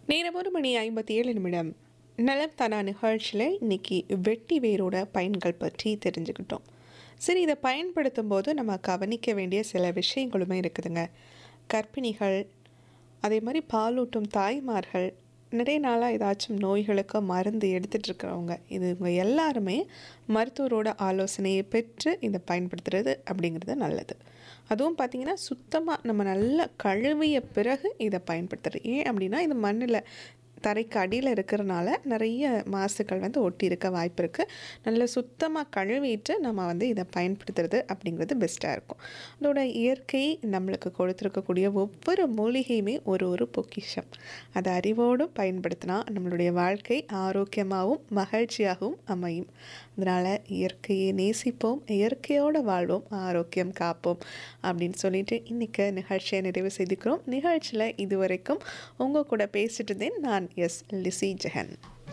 நேரம் ஒரு மணி ஐம்பத்தி ஏழு நிமிடம் நலம் தானா நிகழ்ச்சியில் இன்னைக்கு வெட்டி வேரோட பயன்கள் பற்றி தெரிஞ்சுக்கிட்டோம் சரி இதை பயன்படுத்தும் போது நம்ம கவனிக்க வேண்டிய சில விஷயங்களுமே இருக்குதுங்க கர்ப்பிணிகள் அதே மாதிரி பாலூட்டும் தாய்மார்கள் நிறைய நாளாக ஏதாச்சும் நோய்களுக்கு மருந்து எடுத்துட்டு இருக்கிறவங்க இது இவங்க எல்லாருமே மருத்துவரோட ஆலோசனையை பெற்று இதை பயன்படுத்துறது அப்படிங்கிறது நல்லது அதுவும் பார்த்திங்கன்னா சுத்தமாக நம்ம நல்லா கழுவிய பிறகு இதை பயன்படுத்துறது ஏன் அப்படின்னா இது மண்ணில் தரைக்கு அடியில் இருக்கிறனால நிறைய மாசுக்கள் வந்து ஒட்டி இருக்க வாய்ப்பு இருக்குது நல்ல சுத்தமாக கழுவிட்டு நம்ம வந்து இதை பயன்படுத்துறது அப்படிங்கிறது பெஸ்ட்டாக இருக்கும் அதோட இயற்கை நம்மளுக்கு கொடுத்துருக்கக்கூடிய ஒவ்வொரு மூலிகையுமே ஒரு ஒரு பொக்கிஷம் அதை அறிவோடும் பயன்படுத்தினா நம்மளுடைய வாழ்க்கை ஆரோக்கியமாகவும் மகிழ்ச்சியாகவும் அமையும் அதனால் இயற்கையை நேசிப்போம் இயற்கையோடு வாழ்வோம் ஆரோக்கியம் காப்போம் அப்படின்னு சொல்லிட்டு இன்றைக்கி நிகழ்ச்சியை நிறைவு செய்துக்கிறோம் நிகழ்ச்சியில் இதுவரைக்கும் உங்கள் கூட பேசிட்டு இருந்தேன் நான் எஸ் லிசி ஜெகன்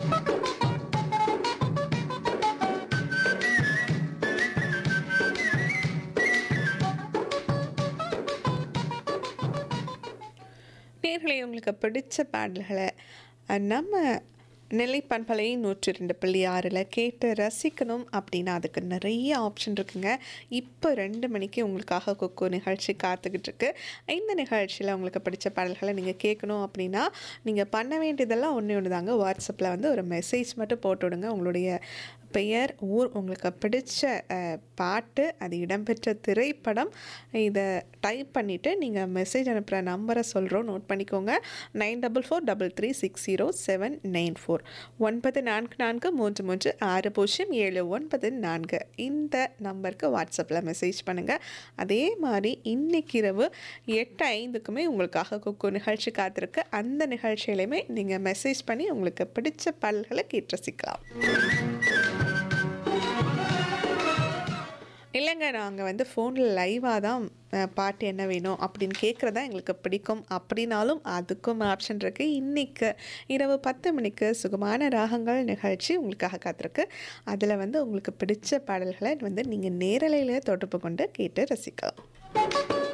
நேர்களை உங்களுக்கு பிடிச்ச பாடல்களை அஹ், நம்ம நெல்லை பண்பலை நூற்றி ரெண்டு புள்ளி ஆறில் கேட்டு ரசிக்கணும் அப்படின்னா அதுக்கு நிறைய ஆப்ஷன் இருக்குங்க இப்போ ரெண்டு மணிக்கு உங்களுக்காக கொக்கோ நிகழ்ச்சி காத்துக்கிட்டு இருக்கு இந்த நிகழ்ச்சியில் உங்களுக்கு பிடிச்ச பாடல்களை நீங்கள் கேட்கணும் அப்படின்னா நீங்கள் பண்ண வேண்டியதெல்லாம் ஒன்று ஒன்று தாங்க வாட்ஸ்அப்பில் வந்து ஒரு மெசேஜ் மட்டும் போட்டு விடுங்க உங்களுடைய பெயர் ஊர் உங்களுக்கு பிடிச்ச அஹ், பாட்டு அது இடம்பெற்ற திரைப்படம் இதை டைப் பண்ணிவிட்டு நீங்கள் மெசேஜ் அனுப்புகிற நம்பரை சொல்கிறோம் நோட் பண்ணிக்கோங்க nine double four double three six zero seven nine four ஒன்பது நான்கு நான்கு மூன்று மூன்று ஆறு பூஜ்ஜியம் ஏழு ஒன்பது நான்கு இந்த நம்பருக்கு வாட்ஸ்அப்பில் மெசேஜ் பண்ணுங்கள் அதே மாதிரி இன்னைக்கு இரவு எட்டு ஐந்துக்குமே உங்களுக்காக குக்கு நிகழ்ச்சி காத்திருக்கு அந்த நிகழ்ச்சியிலையுமே நீங்கள் மெசேஜ் பண்ணி உங்களுக்கு பிடிச்ச பாடல்களை கேட்டு ரசிக்கலாம் இல்லைங்க நாங்கள் வந்து ஃபோனில் லைவாக தான் அஹ், பாட்டு என்ன வேணும் அப்படின்னு கேட்குறதா எங்களுக்கு பிடிக்கும் அப்படின்னாலும் அதுக்கும் ஆப்ஷன் இருக்குது இன்றைக்கு இரவு பத்து மணிக்கு சுகமான ராகங்கள் நிகழ்ச்சி உங்களுக்காக காத்திருக்கு அதில் வந்து உங்களுக்கு பிடிச்ச பாடல்களை வந்து நீங்கள் நேரலையில் தொடர்பு கொண்டு கேட்டு ரசிக்கலாம்